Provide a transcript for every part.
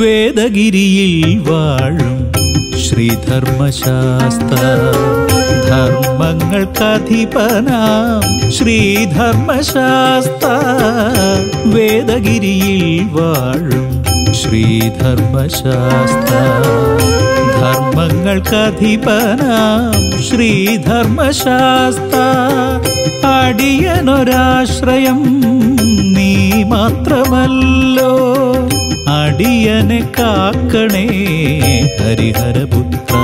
വേദഗിരിയിൽ വാഴും ശ്രീധർമ്മശാസ്ത്ര ധർമ്മങ്ങൾക്കധിപനാം ശ്രീധർമ്മശാസ്ത്ര വേദഗിരിയിൽ വാഴും ശ്രീധർമ്മശാസ്ത്ര ധർമ്മങ്ങൾക്കധിപനാം ശ്രീധർമ്മശാസ്ത്ര അടിയനൊരാശ്രയം നീ മാത്രമല്ലോ അടിയനെ കാക്കണേ ഹരിഹരപുത്ര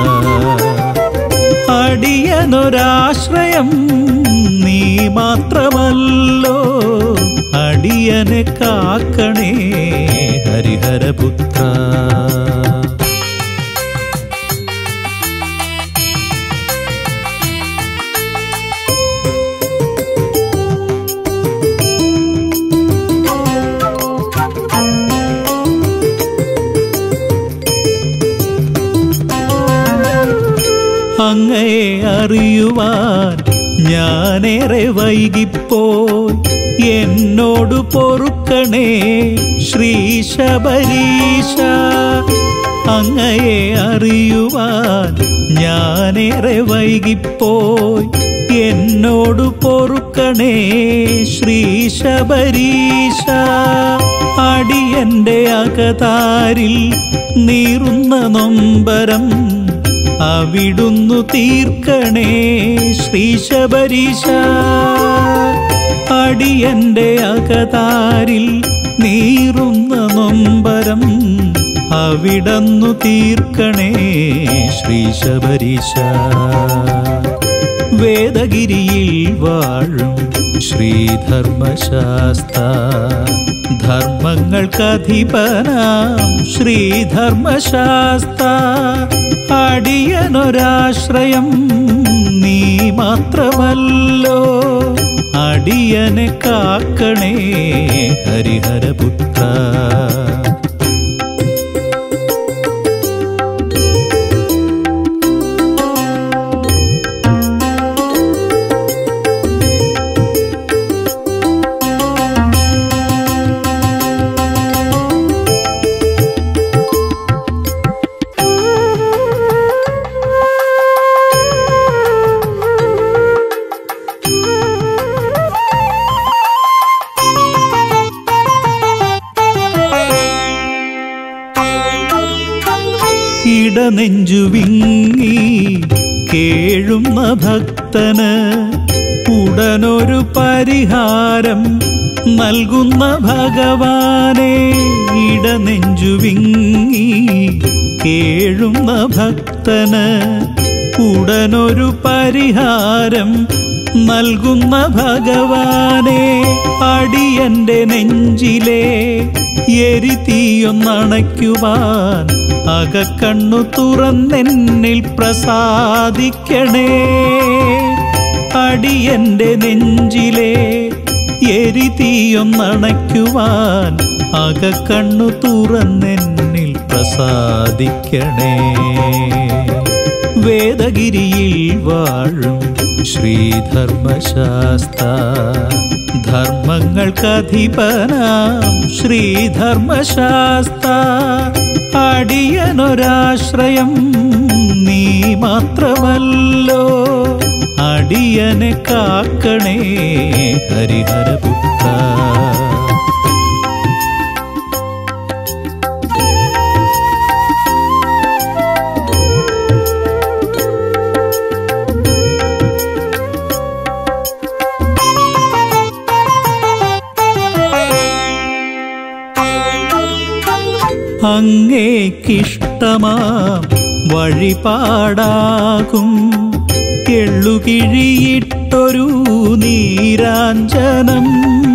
അടിയനൊരാശ്രയം നീ മാത്രമല്ലോ അടിയനെ കാക്കണേ ഹരിഹരപുത്ര അങ്ങയെ അറിയുവാൻ ഞാനേറെ വൈകിപ്പോയി എന്നോട് പൊറുക്കണേ ശ്രീ ശബരീശ അങ്ങയെ അറിയുവാൻ ഞാനേറെ വൈകിപ്പോയി എന്നോട് പൊറുക്കണേ ശ്രീ ശബരീശ അടിയന്റെ അകതാരിൽ നീറുന്ന നൊമ്പരം അവിടുന്നു തീർക്കണേ ശ്രീ ശബരീശ അടിയന്റെ അകതാരിൽ നീറുന്ന നൊമ്പരം അവിടന്നു തീർക്കണേ ശ്രീ ശബരീശ വേദഗിരിയിൽ വാഴും ശ്രീധർമ്മശാസ്ത്ര ധർമ്മങ്ങൾക്കധിപനാം ശ്രീധർമ്മശാസ്ത്ര അടിയനൊരാശ്രയം നീ മാത്രമല്ലോ അടിയനെ കാക്കണേ ഹരിഹരപുത്ര ഇടനെഞ്ചു വിങ്ങി കേഴുന്ന ഭക്തന് ഉടനൊരു പരിഹാരം നൽകുന്ന ഭഗവാനെ ഇടനെഞ്ചു വിങ്ങി കേഴുന്ന ഭക്തന് ഉടനൊരു പരിഹാരം നൽകുന്ന ഭഗവാനെ അടിയന്റെ നെഞ്ചിലെ എരിതീയൊന്നണയ്ക്കുവാൻ അകക്കണ്ണു തുറന്നെന്നിൽ പ്രസാദിക്കണേ അടിയന്റെ നെഞ്ചിലെ എരിതീയൊന്നണയ്ക്കുവാൻ അകക്കണ്ണു തുറന്നെന്നിൽ പ്രസാദിക്കണേ വേദഗിരിയിൽ വാഴും ശ്രീധർമ്മശാസ്ത്ര ധർമ്മങ്ങൾക്കധിപനാം ശ്രീധർമ്മശാസ്ത്ര അടിയനൊരാശ്രയം നീ മാത്രമല്ലോ അടിയനെ കാക്കണേ ഹരിഹരപുത്ര അങ്ങേക്കിഷ്ടമാം വഴിപാടാകും എള്ളുകിഴിയിട്ടൊരു നീരാഞ്ജനം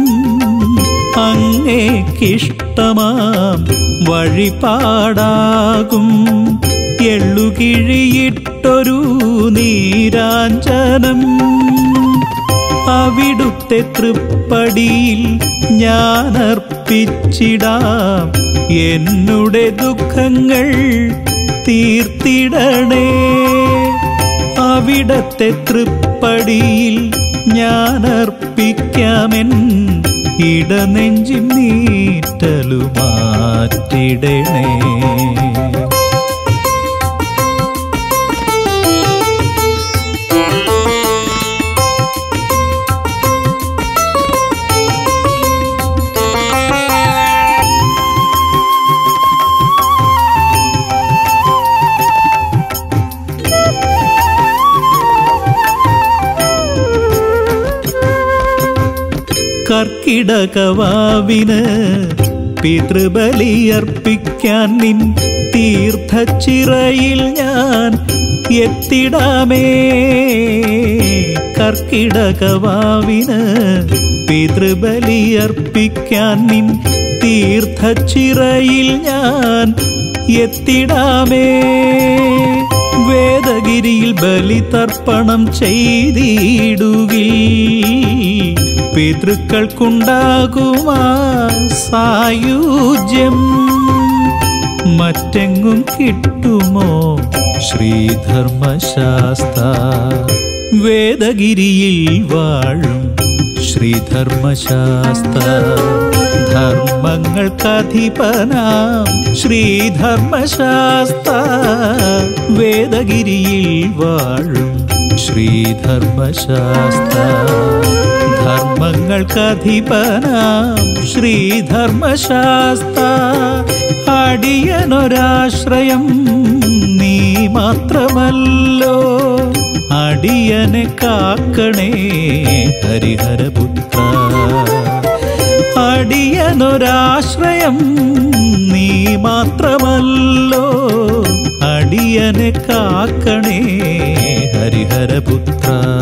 അങ്ങേക്കിഷ്ടമാം വഴിപാടാകും എള്ളുകിഴിയിട്ടൊരു നീരാഞ്ജനം അവിടുത്തെ തൃപ്പടിയിൽ ഞാൻ അർപ്പിച്ചിടാം എന്നുടെ ദുഃഖങ്ങൾ തീർത്തിടണേ അവിടത്തെ തൃപ്പടിയിൽ ഞാൻ അർപ്പിക്കാമെൻ ഇടനെഞ്ചിൻ നീറ്റലു മാറ്റിടണേ കർക്കിടകവാവിന് പിതൃബലിയർപ്പിക്കാൻ നിൻ തീർത്ഥച്ചിറയിൽ ഞാൻ എത്തിടാമേ കർക്കിടകവാവിന് പിതൃബലിയർപ്പിക്കാൻ നിൻ തീർത്ഥച്ചിറയിൽ ഞാൻ എത്തിടാമേ വേദഗിരിയിൽ ബലിതർപ്പണം ചെയ്തിടുകിൽ പിതൃക്കൾക്കുണ്ടാകുമാ സായുജ്യം മറ്റെങ്ങും കിട്ടുമോ ശ്രീധർമ്മശാസ്ത വേദഗിരിയിൽ വാഴും ശ്രീധർമ്മശാസ്ത ധർമ്മങ്ങൾക്കധിപനാം ശ്രീധർമ്മശാസ്ത വേദഗിരിയിൽ വാഴും ശ്രീധർമ്മശാസ്ത ധർമ്മങ്ങൾക്കധിപനാം ശ്രീധർമ്മശാസ്ത അടിയനൊരാശ്രയം നീ മാത്രമല്ലോ അടിയനെ കാക്കണേ ഹരിഹരപുത്ര അടിയനൊരാശ്രയം നീ മാത്രമല്ലോ അടിയനെ കാക്കണേ ഹരിഹരപുത്ര